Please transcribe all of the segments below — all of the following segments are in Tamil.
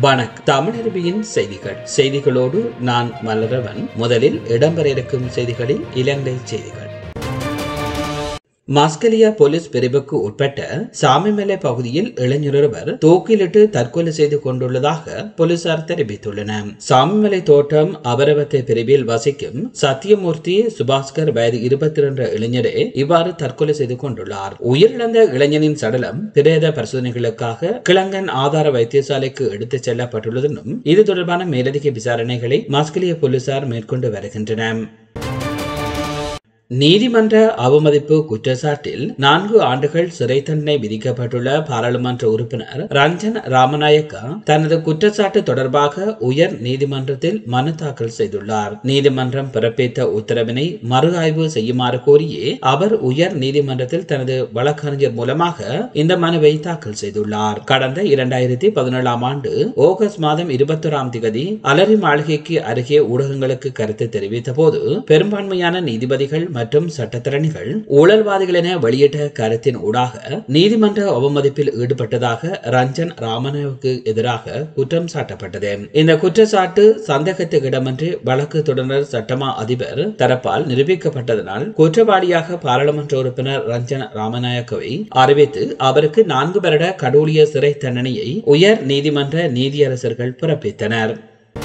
வணக்கம் தமிழருவியின் செய்திகள் செய்திகளோடு நான் மலரவன் முதலில் இடம்பெற இருக்கும் செய்திகளில் இலங்கை செய்திகள் மஸ்கலியா போலீஸ் பிரிவுக்கு உட்பட்ட சாமிமலை பகுதியில் இளைஞரொருவர் தூக்கிலிட்டு தற்கொலை செய்து கொண்டுள்ளதாக போலீசார் தெரிவித்துள்ளனர் சாமிமலை தோட்டம் அபரவத்தை பிரிவில் வசிக்கும் சத்தியமூர்த்தி சுபாஸ்கர் வயது இருபத்தி ரெண்டு இளைஞரே இவ்வாறு தற்கொலை செய்து கொண்டுள்ளார் உயிரிழந்த இளைஞனின் சடலம் பிரேத பரிசோதனைகளுக்காக கிழங்கன் ஆதார வைத்தியசாலைக்கு எடுத்துச் செல்லப்பட்டுள்ளதும் இது தொடர்பான மேலதிக விசாரணைகளை மஸ்கலியா போலீசார் மேற்கொண்டு வருகின்றனர் நீதிமன்ற அவமதிப்பு குற்றச்சாட்டில் நான்கு ஆண்டுகள் சிறை தண்டனை விதிக்கப்பட்டுள்ள பாராளுமன்ற உறுப்பினர் ரஞ்சன் ராமநாயக்கா தனது குற்றச்சாட்டு தொடர்பாக உயர் நீதிமன்றத்தில் மனு தாக்கல் செய்துள்ளார் நீதிமன்றம் பிறப்பித்த உத்தரவினை மறு ஆய்வு செய்யுமாறு கோரியே அவர் உயர் நீதிமன்றத்தில் தனது வழக்கறிஞர் மூலமாக இந்த மனுவை தாக்கல் செய்துள்ளார் கடந்த இரண்டாயிரத்தி பதினேழாம் ஆண்டு ஆகஸ்ட் மாதம் இருபத்தொராம் திகதி அலரி மாளிகைக்கு அருகே ஊடகங்களுக்கு கருத்து தெரிவித்த போது பெரும்பான்மையான நீதிபதிகள் மற்றும் சட்டத்தரணிகள் ஊழல்வாதிகள் என வெளியிட்ட கருத்தின் ஊடாக நீதிமன்ற அவமதிப்பில் ஈடுபட்டதாக ரஞ்சன் ராமனாவுக்கு எதிராக குற்றம் சாட்டப்பட்டது இந்த குற்றச்சாட்டு சந்தேகத்துக்கு இடமின்றி வழக்கு தொடர்ந்த சட்டமா அதிபர் தரப்பால் நிரூபிக்கப்பட்டதனால் குற்றவாளியாக பாராளுமன்ற உறுப்பினர் ரஞ்சன் ராமநாயக்கவை அறிவித்து அவருக்கு நான்கு வருட கடூழிய சிறை தண்டனையை உயர் நீதிமன்ற நீதியரசர்கள் பிறப்பித்தனர்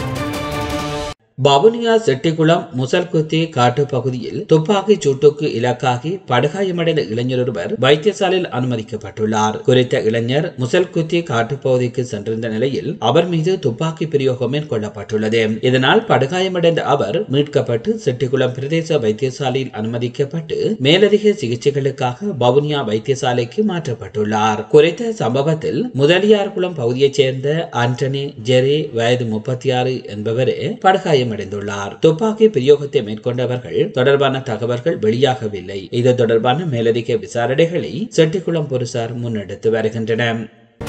வவுனியா செட்டிக்குளம் முசல்குத்தி காட்டு பகுதியில் துப்பாக்கி சூட்டுக்கு இலக்காகி படுகாயமடைந்த இளைஞர் ஒருவர் வைத்தியசாலையில் அனுமதிக்கப்பட்டுள்ளார் குறித்த இளைஞர் முசல்குத்தி காட்டுப்பகுதிக்கு சென்றிருந்த நிலையில் அவர் மீது துப்பாக்கி பிரயோகம் மேற்கொள்ளப்பட்டுள்ளது இதனால் படுகாயமடைந்த அவர் மீட்கப்பட்டு செட்டிக்குளம் பிரதேச வைத்தியசாலையில் அனுமதிக்கப்பட்டு மேலதிக சிகிச்சைகளுக்காக வவுனியா வைத்தியசாலைக்கு மாற்றப்பட்டுள்ளார் குறித்த சம்பவத்தில் முதலியார்குளம் பகுதியைச் சேர்ந்த ஆண்டனி ஜெரி வயது முப்பத்தி ஆறு என்பவரே படுகாயம் காயமடைந்துள்ளார் துப்பாக்கி பிரயோகத்தை மேற்கொண்டவர்கள் தொடர்பான தகவல்கள் வெளியாகவில்லை இது தொடர்பான மேலதிக விசாரணைகளை செட்டிக்குளம் போலீசார் முன்னெடுத்து வருகின்றனர்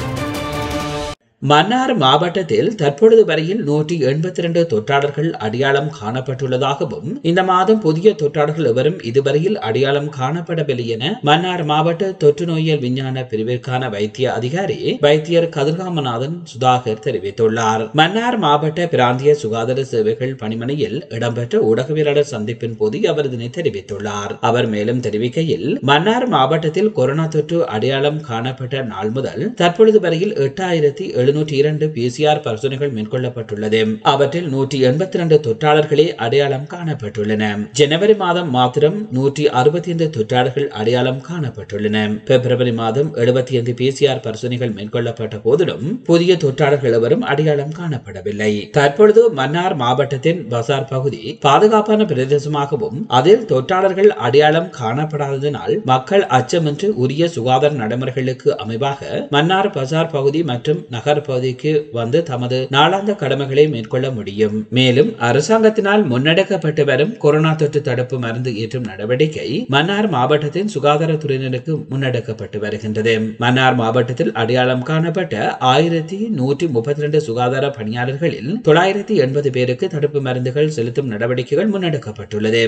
மன்னார் மாவட்டத்தில் தற்பொழுது வரையில் நூற்றி எண்பத்தி இரண்டு தொற்றாளர்கள் அடையாளம் காணப்பட்டுள்ளதாகவும் இந்த மாதம் புதிய தொற்றாளர்கள் எவரும் இதுவரையில் அடையாளம் காணப்படவில்லை என மன்னார் மாவட்ட தொற்று நோயியல் விஞ்ஞான பிரிவிற்கான வைத்திய அதிகாரி வைத்தியர் கதிர்காமநாதன் சுதாகர் தெரிவித்துள்ளார் மன்னார் மாவட்ட பிராந்திய சுகாதார சேவைகள் பணிமனையில் இடம்பெற்ற ஊடகவியலாளர் சந்திப்பின் போது அவர் இதனை தெரிவித்துள்ளார் அவர் மேலும் தெரிவிக்கையில் மன்னார் மாவட்டத்தில் கொரோனா தொற்று அடையாளம் காணப்பட்ட நாள் முதல் தற்பொழுது வரையில் எட்டாயிரத்தி எழுநூற்றி இரண்டு பிசிஆர் பரிசோதனைகள் மேற்கொள்ளப்பட்டுள்ளது அவற்றில் நூற்றி எண்பத்தி இரண்டு தொற்றாளர்களே அடையாளம் காணப்பட்டுள்ளன ஜனவரி மாதம் மாத்திரம் நூற்றி அறுபத்தி ஐந்து தொற்றாளர்கள் அடையாளம் காணப்பட்டுள்ளன பிப்ரவரி மாதம் எழுபத்தி ஐந்து பிசிஆர் பரிசோதனைகள் மேற்கொள்ளப்பட்ட போதிலும் புதிய தொற்றாளர்கள் எவரும் அடையாளம் காணப்படவில்லை தற்பொழுது மன்னார் மாவட்டத்தின் பசார் பகுதி பாதுகாப்பான பிரதேசமாகவும் அதில் தொற்றாளர்கள் அடையாளம் காணப்படாததனால் மக்கள் அச்சமின்றி உரிய சுகாதார நடைமுறைகளுக்கு அமைவாக மன்னார் பசார் பகுதி மற்றும் நகர் பகுதிக்கு வந்து தமது நாளாந்த கடமைகளை மேற்கொள்ள முடியும் மேலும் அரசாங்கத்தினால் முன்னெடுக்கப்பட்டு வரும் கொரோனா தொற்று தடுப்பு மருந்து ஏற்றும் நடவடிக்கை மன்னார் மாவட்டத்தின் சுகாதாரத்துறையினருக்கு முன்னெடுக்கப்பட்டு வருகின்றது மன்னார் மாவட்டத்தில் அடையாளம் காணப்பட்ட ஆயிரத்தி நூற்றி முப்பத்தி ரெண்டு சுகாதார பணியாளர்களில் தொள்ளாயிரத்தி எண்பது பேருக்கு தடுப்பு மருந்துகள் செலுத்தும் நடவடிக்கைகள் முன்னெடுக்கப்பட்டுள்ளது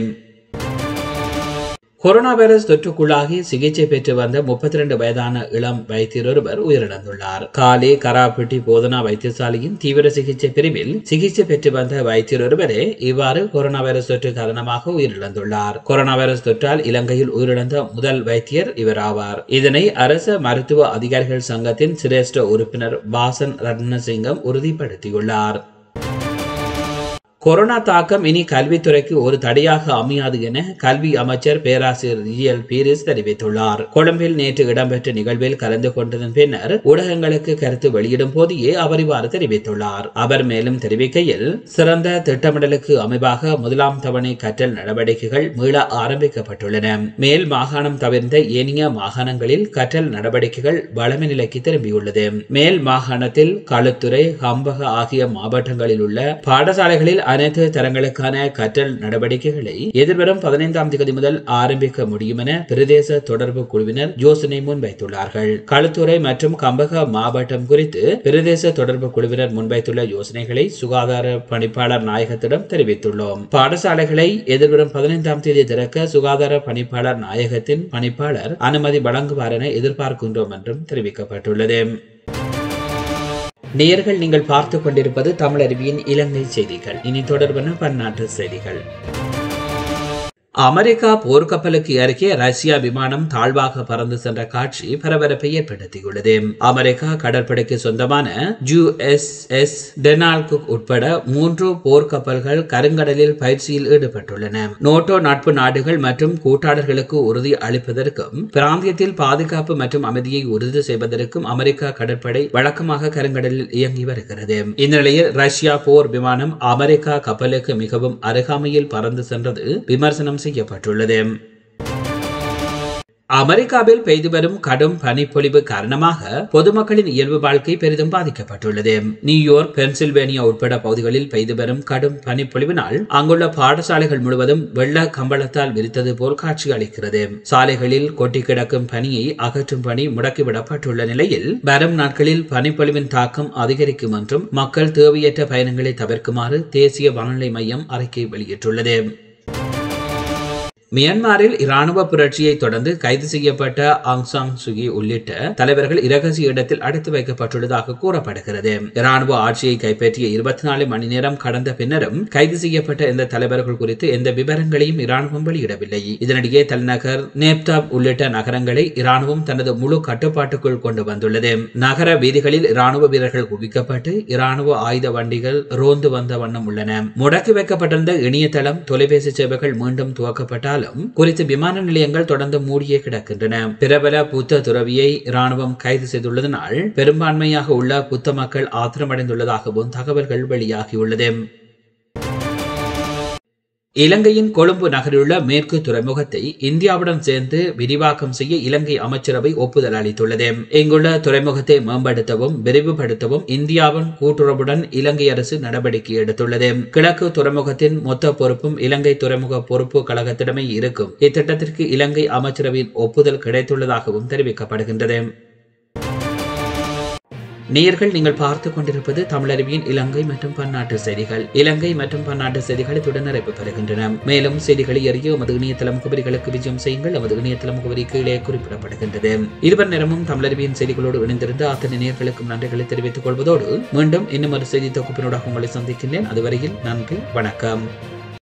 கொரோனா வைரஸ் தொற்றுக்குள்ளாகி சிகிச்சை பெற்று வந்த முப்பத்தி ரெண்டு வயதான இளம் வைத்தியர் ஒருவர் உயிரிழந்துள்ளார் காலே கராப்பட்டி போதனா வைத்தியசாலையின் தீவிர சிகிச்சை பிரிவில் சிகிச்சை பெற்று வந்த வைத்தியர் ஒருவரே இவ்வாறு கொரோனா வைரஸ் தொற்று காரணமாக உயிரிழந்துள்ளார் கொரோனா வைரஸ் தொற்றால் இலங்கையில் உயிரிழந்த முதல் வைத்தியர் இவர் ஆவார் இதனை அரச மருத்துவ அதிகாரிகள் சங்கத்தின் சிரேஷ்ட உறுப்பினர் வாசன் ரத்னசிங்கம் உறுதிப்படுத்தியுள்ளார் கொரோனா தாக்கம் இனி கல்வித்துறைக்கு ஒரு தடையாக அமையாது என கல்வி அமைச்சர் பேராசிரியர் ஜிஎல் பீரிஸ் தெரிவித்துள்ளார் கொழும்பில் நேற்று இடம்பெற்ற நிகழ்வில் கலந்து கொண்டதன் பின்னர் ஊடகங்களுக்கு கருத்து வெளியிடும் போதே அவர் இவ்வாறு தெரிவித்துள்ளார் அவர் மேலும் தெரிவிக்கையில் சிறந்த திட்டமிடலுக்கு அமைவாக முதலாம் தவணை கற்றல் நடவடிக்கைகள் மீள ஆரம்பிக்கப்பட்டுள்ளன மேல் மாகாணம் தவிர்ந்த ஏனைய மாகாணங்களில் கற்றல் நடவடிக்கைகள் வளமை நிலைக்கு திரும்பியுள்ளது மேல் மாகாணத்தில் களுத்துறை ஹம்பக ஆகிய மாவட்டங்களில் உள்ள பாடசாலைகளில் அனைத்து தரங்களுக்கான கற்றல் நடவடிக்கைகளை எதிர்வரும் பதினைந்தாம் தேதி முதல் ஆரம்பிக்க முடியும் என பிரதேச தொடர்பு குழுவினர் யோசனை முன்வைத்துள்ளார்கள் களுத்துறை மற்றும் கம்பக மாவட்டம் குறித்து பிரதேச தொடர்பு குழுவினர் முன்வைத்துள்ள யோசனைகளை சுகாதார பணிப்பாளர் நாயகத்திடம் தெரிவித்துள்ளோம் பாடசாலைகளை எதிர்வரும் பதினைந்தாம் தேதி திறக்க சுகாதார பணிப்பாளர் நாயகத்தின் பணிப்பாளர் அனுமதி வழங்குவார் என எதிர்பார்க்கின்றோம் என்றும் தெரிவிக்கப்பட்டுள்ளது நேர்கள் நீங்கள் பார்த்து கொண்டிருப்பது தமிழருவியின் இலங்கை செய்திகள் இனி தொடர்பான பன்னாட்டு செய்திகள் அமெரிக்கா போர்க்கப்பலுக்கு அருகே ரஷ்யா விமானம் தாழ்வாக பறந்து சென்ற காட்சி பரபரப்பை ஏற்படுத்தியுள்ளது அமெரிக்கா கடற்படைக்கு சொந்தமான யுஎஸ்எஸ் டெனால்குக் உட்பட மூன்று போர்க்கப்பல்கள் கருங்கடலில் பயிற்சியில் ஈடுபட்டுள்ளன நோட்டோ நட்பு நாடுகள் மற்றும் கூட்டாளர்களுக்கு உறுதி அளிப்பதற்கும் பிராந்தியத்தில் பாதுகாப்பு மற்றும் அமைதியை உறுதி செய்வதற்கும் அமெரிக்கா கடற்படை வழக்கமாக கருங்கடலில் இயங்கி வருகிறது இந்நிலையில் ரஷ்யா போர் விமானம் அமெரிக்கா கப்பலுக்கு மிகவும் அருகாமையில் பறந்து சென்றது விமர்சனம் செய்யப்பட்டுள்ளது அமெரிக்காவில் பெய்து வரும் கடும் பனிப்பொழிவு காரணமாக பொதுமக்களின் இயல்பு வாழ்க்கை பெரிதும் பாதிக்கப்பட்டுள்ளது நியூயார்க் பென்சில்வேனியா உட்பட பகுதிகளில் பெய்து வரும் கடும் பனிப்பொழிவினால் அங்குள்ள பாடசாலைகள் முழுவதும் வெள்ள கம்பளத்தால் விரித்தது போல் காட்சி அளிக்கிறது சாலைகளில் கொட்டி கிடக்கும் பனியை அகற்றும் பணி முடக்கிவிடப்பட்டுள்ள நிலையில் வரும் நாட்களில் பனிப்பொழிவின் தாக்கம் அதிகரிக்கும் என்றும் மக்கள் தேவையற்ற பயணங்களை தவிர்க்குமாறு தேசிய வானிலை மையம் அறிக்கை வெளியிட்டுள்ளது மியான்மரில் இராணுவ புரட்சியை தொடர்ந்து கைது செய்யப்பட்ட ஆங் சாங் சுகி உள்ளிட்ட தலைவர்கள் இரகசிய இடத்தில் அடைத்து வைக்கப்பட்டுள்ளதாக கூறப்படுகிறது இராணுவ ஆட்சியை கைப்பற்றிய இருபத்தி நாலு மணி நேரம் கடந்த பின்னரும் கைது செய்யப்பட்ட இந்த தலைவர்கள் குறித்து எந்த விவரங்களையும் இராணுவம் வெளியிடவில்லை இதனிடையே தலைநகர் நேப்தாப் உள்ளிட்ட நகரங்களை இராணுவம் தனது முழு கட்டுப்பாட்டுக்குள் கொண்டு வந்துள்ளது நகர வீதிகளில் இராணுவ வீரர்கள் குவிக்கப்பட்டு இராணுவ ஆயுத வண்டிகள் ரோந்து வந்த வண்ணம் உள்ளன முடக்கி வைக்கப்பட்டிருந்த இணையதளம் தொலைபேசி சேவைகள் மீண்டும் துவக்கப்பட்டால் இருந்தாலும் குறித்த விமான நிலையங்கள் தொடர்ந்து மூடியே கிடக்கின்றன பிரபல புத்த துறவியை இராணுவம் கைது செய்துள்ளதனால் பெரும்பான்மையாக உள்ள புத்த மக்கள் ஆத்திரமடைந்துள்ளதாகவும் தகவல்கள் வெளியாகியுள்ளது இலங்கையின் கொழும்பு நகரிலுள்ள மேற்கு துறைமுகத்தை இந்தியாவுடன் சேர்ந்து விரிவாக்கம் செய்ய இலங்கை அமைச்சரவை ஒப்புதல் அளித்துள்ளது இங்குள்ள துறைமுகத்தை மேம்படுத்தவும் விரிவுபடுத்தவும் இந்தியாவின் கூட்டுறவுடன் இலங்கை அரசு நடவடிக்கை எடுத்துள்ளது கிழக்கு துறைமுகத்தின் மொத்த பொறுப்பும் இலங்கை துறைமுக பொறுப்பு கழகத்திடமே இருக்கும் இத்திட்டத்திற்கு இலங்கை அமைச்சரவையின் ஒப்புதல் கிடைத்துள்ளதாகவும் தெரிவிக்கப்படுகின்றது நேயர்கள் நீங்கள் பார்த்து கொண்டிருப்பது தமிழருவியின் இலங்கை மற்றும் பன்னாட்டு செய்திகள் இலங்கை மற்றும் பன்னாட்டு செய்திகள் இத்துடன் நிறைவு பெறுகின்றன மேலும் செய்திகளை அறிய எமது இணையதள முகவரிகளுக்கு விஜயம் செய்யுங்கள் எமது இணையதள முகவரி கீழே குறிப்பிடப்படுகின்றது இருவர் நேரமும் தமிழருவியின் செய்திகளோடு இணைந்திருந்த அத்தனை நேர்களுக்கும் நன்றிகளை தெரிவித்துக் கொள்வதோடு மீண்டும் இன்னும் ஒரு செய்தி தொகுப்பினூடாக உங்களை சந்திக்கின்றேன் அதுவரையில் நன்றி வணக்கம்